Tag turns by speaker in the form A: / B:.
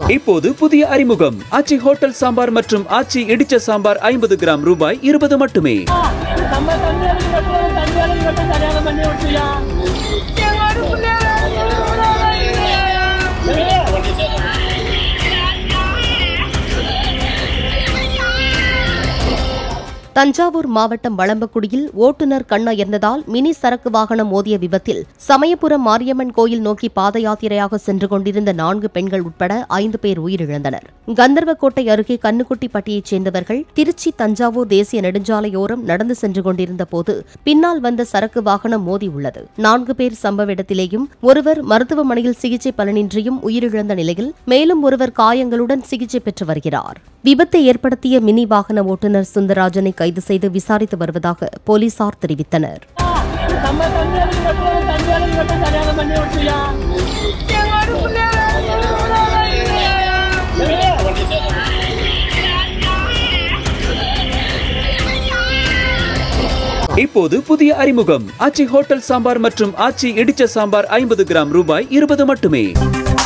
A: இப்போது புதிய அறிமுகம் ஆச்சி ஹோட்டல் சாம்பார் மற்றும் ஆச்சி இடிச்ச சாம்பார் ஐம்பது கிராம் ரூபாய் இருபது மட்டுமே
B: நம்ம தந்தையாருக்கு மட்டும் தந்தையாருக்கு மட்டும் கல்யாணம் பண்ணி விட்டியா
C: தஞ்சாவூர் மாவட்டம் வளம்பக்குடியில் ஓட்டுநர் கண்ணயர்ந்ததால் மினி சரக்கு வாகனம் மோதிய விபத்தில் சமயபுரம் மாரியம்மன் கோயில் நோக்கி பாத யாத்திரையாக சென்று கொண்டிருந்த நான்கு பெண்கள் உட்பட ஐந்து பேர் உயிரிழந்தனர் கந்தர்வக்கோட்டை அருகே கண்ணுக்குட்டிப்பட்டியைச் சேர்ந்தவர்கள் திருச்சி தஞ்சாவூர் தேசிய நெடுஞ்சாலையோரம் நடந்து சென்று கொண்டிருந்த போது பின்னால் வந்த சரக்கு வாகனம் மோதியுள்ளது நான்கு பேர் சம்பவ இடத்திலேயும் ஒருவர் மருத்துவமனையில் சிகிச்சை பலனின்றியும் உயிரிழந்த நிலையில் மேலும் ஒருவர் காயங்களுடன் சிகிச்சை பெற்று வருகிறார் விபத்தை ஏற்படுத்திய மினி வாகன ஓட்டுநர் சுந்தரராஜனை கைது செய்து விசாரித்து வருவதாக போலீசார் தெரிவித்தனர்
B: நம்ம தந்தையாருக்கு மட்டும் தந்தையாருக்கு மட்டும் கல்யாணம் பண்ணி விட்டியா
A: இப்போது புதிய அறிமுகம் ஆச்சி ஹோட்டல் சாம்பார் மற்றும் ஆச்சி இடிச்ச சாம்பார் ஐம்பது கிராம் ரூபாய் இருபது மட்டுமே